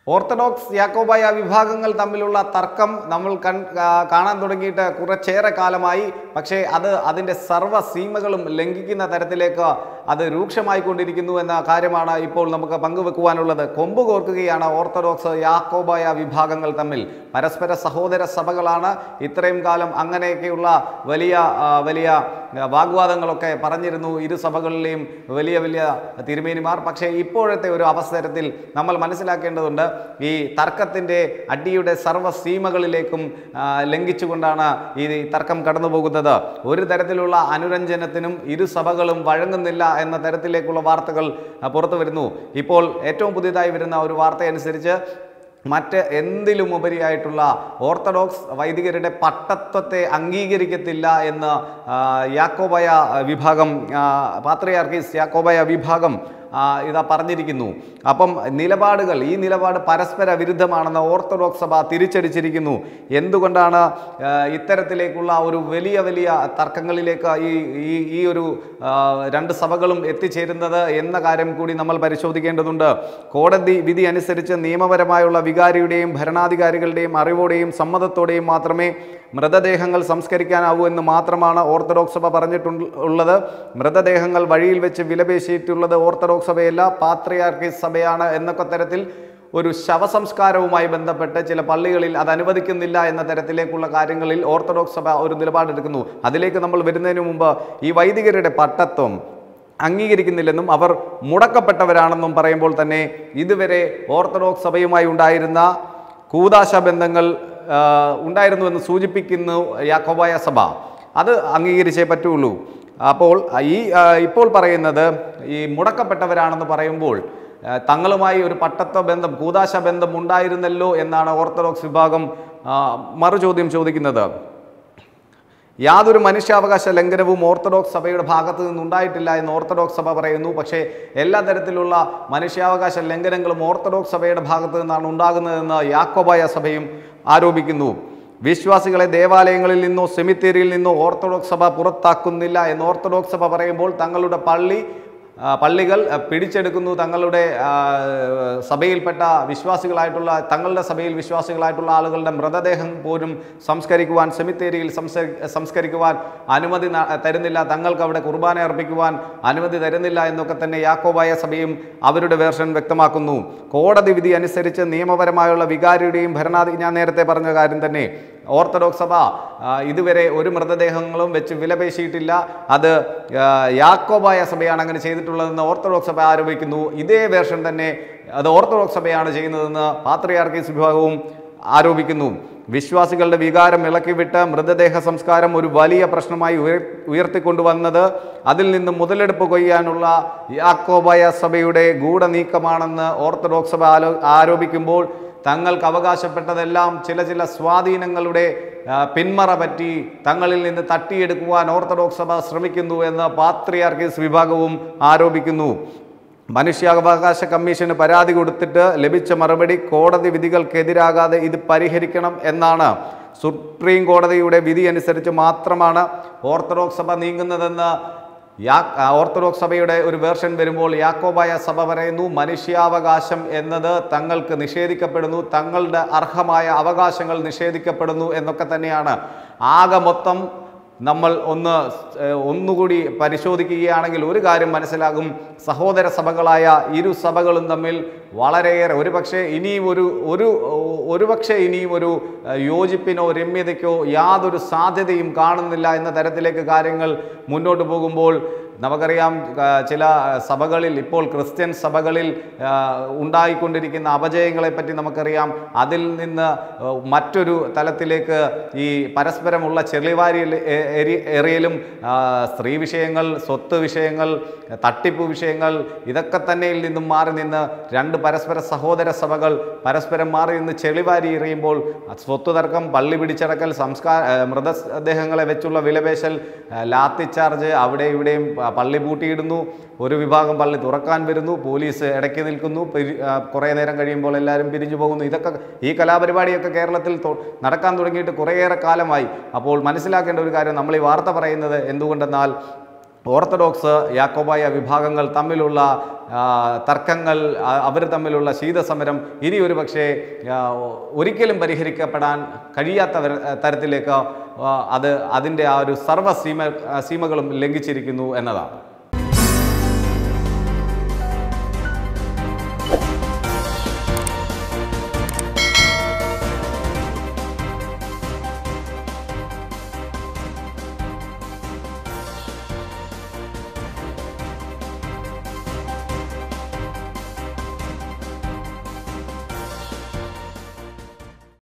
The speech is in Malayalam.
ഓർത്തഡോക്സ് യാക്കോബായ വിഭാഗങ്ങൾ തമ്മിലുള്ള തർക്കം നമ്മൾ കൺ ആ, കാണാൻ തുടങ്ങിയിട്ട് കുറച്ചേറെ കാലമായി പക്ഷേ അത് അതിൻ്റെ സർവ്വ സീമകളും ലംഘിക്കുന്ന തരത്തിലേക്ക് അത് രൂക്ഷമായിക്കൊണ്ടിരിക്കുന്നു എന്ന കാര്യമാണ് ഇപ്പോൾ നമുക്ക് പങ്കുവെക്കുവാനുള്ളത് കൊമ്പ് കോർക്കുകയാണ് ഓർത്തഡോക്സ് യാക്കോബായ വിഭാഗങ്ങൾ തമ്മിൽ പരസ്പര സഹോദര സഭകളാണ് ഇത്രയും കാലം അങ്ങനെയൊക്കെയുള്ള വലിയ ആ, വലിയ ആ, വാഗ്വാദങ്ങളൊക്കെ പറഞ്ഞിരുന്നു ഇരു സഭകളിലെയും വലിയ വലിയ തിരുമേനിമാർ പക്ഷേ ഇപ്പോഴത്തെ ഒരു അവസരത്തിൽ നമ്മൾ മനസ്സിലാക്കേണ്ടതുണ്ട് ഈ തർക്കത്തിൻ്റെ അടിയുടെ സർവ്വ സീമകളിലേക്കും ആ, ലംഘിച്ചുകൊണ്ടാണ് ഈ തർക്കം കടന്നു പോകുന്നത് ഒരു തരത്തിലുള്ള അനുരഞ്ജനത്തിനും ഇരു സഭകളും വഴങ്ങുന്നില്ല എന്ന തരത്തിലേക്കുള്ള വാർത്തകൾ ആ, പുറത്തു വരുന്നു ഇപ്പോൾ ഏറ്റവും പുതിയതായി വരുന്ന ഒരു വാർത്തയനുസരിച്ച് മറ്റ് എന്തിലും ഉപരിയായിട്ടുള്ള ഓർത്തഡോക്സ് വൈദികരുടെ പട്ടത്വത്തെ അംഗീകരിക്കത്തില്ല എന്ന് ആ, യാക്കോബയ വിഭാഗം ആ, പാത്രിയാർക്കീസ് യാക്കോബയ വിഭാഗം ആ, ഇതാ പറഞ്ഞിരിക്കുന്നു അപ്പം നിലപാടുകൾ ഈ നിലപാട് പരസ്പര വിരുദ്ധമാണെന്ന് ഓർത്തഡോക്സ് സഭ തിരിച്ചടിച്ചിരിക്കുന്നു എന്തുകൊണ്ടാണ് ആ, ഇത്തരത്തിലേക്കുള്ള ഒരു വലിയ വലിയ തർക്കങ്ങളിലേക്ക് ഈ ഈ ഈ ഒരു ആ, രണ്ട് സഭകളും എത്തിച്ചേരുന്നത് എന്ന കാര്യം കൂടി നമ്മൾ പരിശോധിക്കേണ്ടതുണ്ട് കോടതി വിധി അനുസരിച്ച് നിയമപരമായുള്ള വികാരിയുടെയും ഭരണാധികാരികളുടെയും അറിവോടെയും സമ്മതത്തോടെയും മാത്രമേ മൃതദേഹങ്ങൾ സംസ്കരിക്കാനാവൂ എന്ന് മാത്രമാണ് ഓർത്തഡോക്സ് സഭ പറഞ്ഞിട്ടുള്ളത് മൃതദേഹങ്ങൾ വഴിയിൽ വെച്ച് വിലപേശിയിട്ടുള്ളത് ഓർത്തഡോക്സ് സഭയല്ല പാത്രിയാർക്കീസ് സഭയാണ് എന്നൊക്കെ തരത്തിൽ ഒരു ശവസംസ്കാരവുമായി ബന്ധപ്പെട്ട് ചില പള്ളികളിൽ അത് അനുവദിക്കുന്നില്ല എന്ന തരത്തിലേക്കുള്ള കാര്യങ്ങളിൽ ഓർത്തഡോക്സ് സഭ ഒരു നിലപാടെടുക്കുന്നു അതിലേക്ക് നമ്മൾ വരുന്നതിന് മുമ്പ് ഈ വൈദികരുടെ പട്ടത്വം അംഗീകരിക്കുന്നില്ലെന്നും അവർ മുടക്കപ്പെട്ടവരാണെന്നും പറയുമ്പോൾ തന്നെ ഇതുവരെ ഓർത്തഡോക്സ് സഭയുമായി ഉണ്ടായിരുന്ന കൂതാശ ബന്ധങ്ങൾ ആ, ഉണ്ടായിരുന്നുവെന്ന് സൂചിപ്പിക്കുന്നു യാക്കോബായ സഭ അത് അംഗീകരിച്ചേ പറ്റുള്ളൂ അപ്പോൾ ഈ ആ, ഇപ്പോൾ പറയുന്നത് ഈ മുടക്കപ്പെട്ടവരാണെന്ന് പറയുമ്പോൾ ആ, തങ്ങളുമായി ഒരു പട്ടത്വ ബന്ധം കൂതാശ ബന്ധം ഉണ്ടായിരുന്നല്ലോ എന്നാണ് ഓർത്തഡോക്സ് വിഭാഗം ആ, മറുചോദ്യം ചോദിക്കുന്നത് യാതൊരു മനുഷ്യാവകാശ ലംഘനവും ഓർത്തഡോക്സ് സഭയുടെ ഭാഗത്തു നിന്നുണ്ടായിട്ടില്ല എന്ന് ഓർത്തഡോക്സ് സഭ പറയുന്നു പക്ഷേ എല്ലാ തരത്തിലുള്ള മനുഷ്യാവകാശ ലംഘനങ്ങളും ഓർത്തഡോക്സ് സഭയുടെ ഭാഗത്തു നിന്നാണ് ഉണ്ടാകുന്നതെന്ന് യാക്കോബായ സഭയും ആരോപിക്കുന്നു വിശ്വാസികളെ ദേവാലയങ്ങളിൽ നിന്നോ സെമിത്തേരിയിൽ നിന്നോ ഓർത്തഡോക്സ് സഭ പുറത്താക്കുന്നില്ല എന്ന് ഓർത്തഡോക്സ് സഭ പറയുമ്പോൾ തങ്ങളുടെ പള്ളി ആ, പള്ളികൾ ആ, പിടിച്ചെടുക്കുന്നു തങ്ങളുടെ ആ, സഭയിൽപ്പെട്ട വിശ്വാസികളായിട്ടുള്ള തങ്ങളുടെ സഭയിൽ വിശ്വാസികളായിട്ടുള്ള ആളുകളുടെ മൃതദേഹം പോലും സംസ്കരിക്കുവാൻ സെമിത്തേരിയിൽ സംസ- സംസ്കരിക്കുവാൻ അനുമതി ന- തരുന്നില്ല തങ്ങൾക്ക് അവിടെ കുർബാന അർപ്പിക്കുവാൻ അനുമതി തരുന്നില്ല എന്നൊക്കെ തന്നെ യാക്കോബായ സഭയും അവരുടെ വേർഷൻ വ്യക്തമാക്കുന്നു കോടതി വിധി അനുസരിച്ച് നിയമപരമായുള്ള വികാരിയുടെയും ഭരണാധി ഞാൻ നേരത്തെ പറഞ്ഞ കാര്യം തന്നെ ഓർത്തഡോക്സ് സഭ ആ, ഇതുവരെ ഒരു മൃതദേഹങ്ങളും വെച്ച് വിലപേശിയിട്ടില്ല അത് ആ, യാക്കോബായ സഭയാണ് അങ്ങനെ ചെയ്തിട്ടുള്ളതെന്ന് ഓർത്തഡോക്സ് സഭ ആരോപിക്കുന്നു ഇതേ വേർഷൻ തന്നെ അത് ഓർത്തഡോക്സ് സഭയാണ് ചെയ്യുന്നതെന്ന് പാത്രിയാർക്കീസ് വിഭാഗവും ആരോപിക്കുന്നു വിശ്വാസികളുടെ വികാരം ഇളക്കിവിട്ട് മൃതദേഹ സംസ്കാരം ഒരു വലിയ പ്രശ്നമായി ഉയർ ഉയർത്തിക്കൊണ്ടുവന്നത് അതിൽ നിന്ന് മുതലെടുപ്പ് കൊയ്യാനുള്ള യാക്കോബായ സഭയുടെ ഗൂഢനീക്കമാണെന്ന് ഓർത്തഡോക്സ് സഭ ആലോ ആരോപിക്കുമ്പോൾ തങ്ങൾക്ക് അവകാശപ്പെട്ടതെല്ലാം ചില ചില സ്വാധീനങ്ങളുടെ ആ, പിന്മറ പറ്റി തങ്ങളിൽ നിന്ന് തട്ടിയെടുക്കുവാൻ ഓർത്തഡോക്സ് സഭ ശ്രമിക്കുന്നു എന്ന് പാത്രിയാർക്കീസ് വിഭാഗവും ആരോപിക്കുന്നു മനുഷ്യാവകാശ കമ്മീഷന് പരാതി കൊടുത്തിട്ട് ലഭിച്ച മറുപടി കോടതി വിധികൾക്കെതിരാകാതെ ഇത് പരിഹരിക്കണം എന്നാണ് സുപ്രീം കോടതിയുടെ വിധി അനുസരിച്ച് മാത്രമാണ് ഓർത്തഡോക്സ് സഭ നീങ്ങുന്നതെന്ന് യാ ഓർത്തഡോക്സ് സഭയുടെ ഒരു വേർഷൻ വരുമ്പോൾ യാക്കോബായ സഭ പറയുന്നു മനുഷ്യാവകാശം എന്നത് തങ്ങൾക്ക് നിഷേധിക്കപ്പെടുന്നു തങ്ങളുടെ അർഹമായ അവകാശങ്ങൾ നിഷേധിക്കപ്പെടുന്നു എന്നൊക്കെ തന്നെയാണ് ആകെ മൊത്തം നമ്മൾ ഒന്ന് ഏഹ്, ഒന്നുകൂടി പരിശോധിക്കുകയാണെങ്കിൽ ഒരു കാര്യം മനസ്സിലാകും സഹോദര സഭകളായ ഇരു സഭകളും തമ്മിൽ വളരെയേറെ ഒരുപക്ഷെ ഇനിയും ഒരു ഒരു ഒരുപക്ഷെ ഇനിയും ഒരു ഏഹ്, യോജിപ്പിനോ രമ്യതയ്ക്കോ യാതൊരു സാധ്യതയും കാണുന്നില്ല എന്ന തരത്തിലേക്ക് കാര്യങ്ങൾ മുന്നോട്ട് പോകുമ്പോൾ നമുക്കറിയാം ആ, ചില സഭകളിൽ ഇപ്പോൾ ക്രിസ്ത്യൻ സഭകളിൽ ആ, ഉണ്ടായിക്കൊണ്ടിരിക്കുന്ന അപജയങ്ങളെ പറ്റി നമുക്കറിയാം അതിൽ നിന്ന് ആ, മറ്റൊരു തലത്തിലേക്ക് ഈ പരസ്പരമുള്ള ചെളിവാരി എറിയലും ആ, സ്ത്രീ വിഷയങ്ങൾ സ്വത്ത് വിഷയങ്ങൾ തട്ടിപ്പ് വിഷയങ്ങൾ ഇതൊക്കെ തന്നെയിൽ നിന്നും മാറി നിന്ന് രണ്ട് പരസ്പര സഹോദര സഭകൾ പരസ്പരം മാറി നിന്ന് ചെളിവാരി എറിയുമ്പോൾ സ്വത്ത് തർക്കം പള്ളി പിടിച്ചടക്കൽ സംസ്കാര ആ, മൃതദേഹങ്ങളെ വെച്ചുള്ള വിലപേശൽ ആ, ലാത്തി ചാർജ് അവിടെ ഇവിടെയും ആ, പള്ളി പൂട്ടിയിടുന്നു ഒരു വിഭാഗം പള്ളി തുറക്കാൻ വരുന്നു പോലീസ് ഇടയ്ക്ക് നിൽക്കുന്നു പിരി- ആ, കുറേ നേരം കഴിയുമ്പോൾ എല്ലാവരും പിരിഞ്ഞു പോകുന്നു ഇതൊക്കെ ഈ കലാപരിപാടിയൊക്കെ കേരളത്തിൽ തൊ- നടക്കാൻ തുടങ്ങിയിട്ട് കുറേയേറെ കാലമായി അപ്പോൾ മനസ്സിലാക്കേണ്ട ഒരു കാര്യം നമ്മൾ ഈ വാർത്ത പറയുന്നത് എന്തുകൊണ്ടെന്നാൽ ഓർത്തഡോക്സ് യാക്കോബായ വിഭാഗങ്ങൾ തമ്മിലുള്ള ആ, തർക്കങ്ങൾ അവർ തമ്മിലുള്ള ശീതസമരം ഇനി ഒരു പക്ഷേ ആ, ഒരിക്കലും പരിഹരിക്കപ്പെടാൻ കഴിയാത്ത വര- തരത്തിലേക്ക് ആ, അത് അതിൻ്റെ ആ ഒരു സർവ്വ സീമ സീമകളും ലംഘിച്ചിരിക്കുന്നു എന്നതാണ്